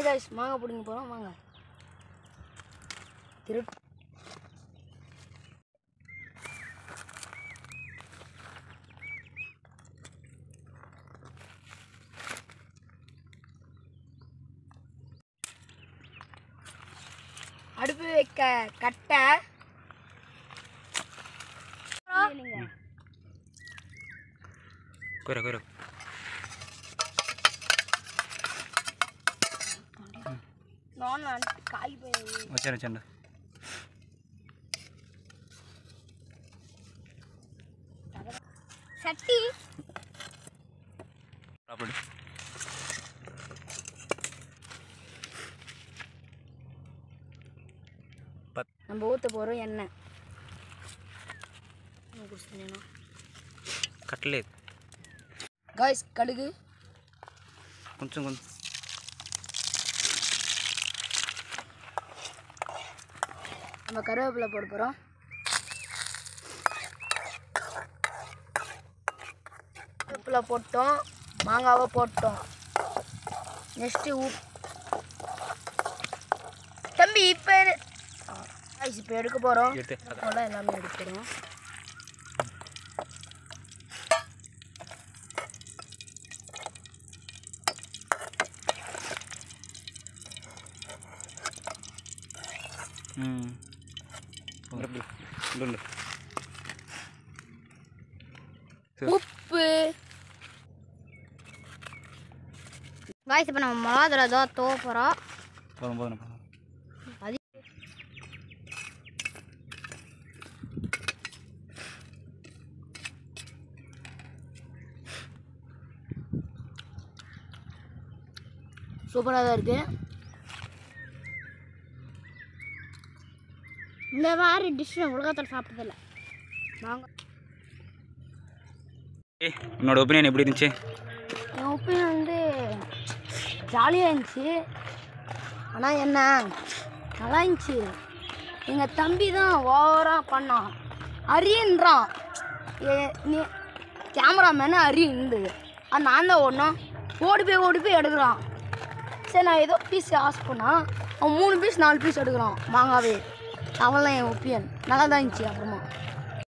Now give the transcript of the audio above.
Hi guys மாங்காய் பிடிங்க போகிறோம் வாங்க திரு அடுப்பு வைக்க கட்டை குறை குறை நான் காய் போய் வச்சேன் வச்சேன்டா சட்டி அப்படி பத் நம்ம ஊற்ற போகிறோம் எண்ணெய் குடிச்சிட்டேனா కట్లేదు காய்ஸ் கடுகு కొంచెం కొంచెం நம்ம கருவேப்பிலை போட போகிறோம் கருவேப்பிலை போட்டோம் மாங்காவை போட்டோம் நெக்ஸ்ட்டு உப் தம்பி இப்போ காய்ஸ் இப்போ எடுக்க போகிறோம் எடுத்து அதான். போல எல்லாமே எடுக்கிறோம் ம் அப்படி உள்ள உப்பு காய்ஸ் இப்போ நம்ம மிளகாத்தூள் ஏதோ தோவ போகிறோம் போதும் போதும் போதும் அது சூப்பராக தான் இருக்கு இந்த மாதிரி டிஷ் உலகத்தில் சாப்பிட்டதில்ல வாங்க ஏய் உன்னோட ஒப்பீனியன் எப்படி இருந்துச்சு என் ஒப்பீனியன் வந்து ஜாலியாக இருந்துச்சு ஆனால் என்ன நல்லா இருந்துச்சு எங்கள் தம்பி தான் ஓவராக பண்ணான் அரியன்றான் ஏ நீ கேமராமேனு அரியன்றது அது நான் தான் ஓடணும் ஓடி போய் ஓடி போய் எடுக்கிறான் சரி நான் ஏதோ பீஸ் ஆசை பண்ணான் அவன் மூணு பீஸ் நாலு பீஸ் எடுக்கிறான் மாங்காவே அவன்லாம் என் ஒப்பீனியன் நல்லா தான் இருந்துச்சு அப்புறமா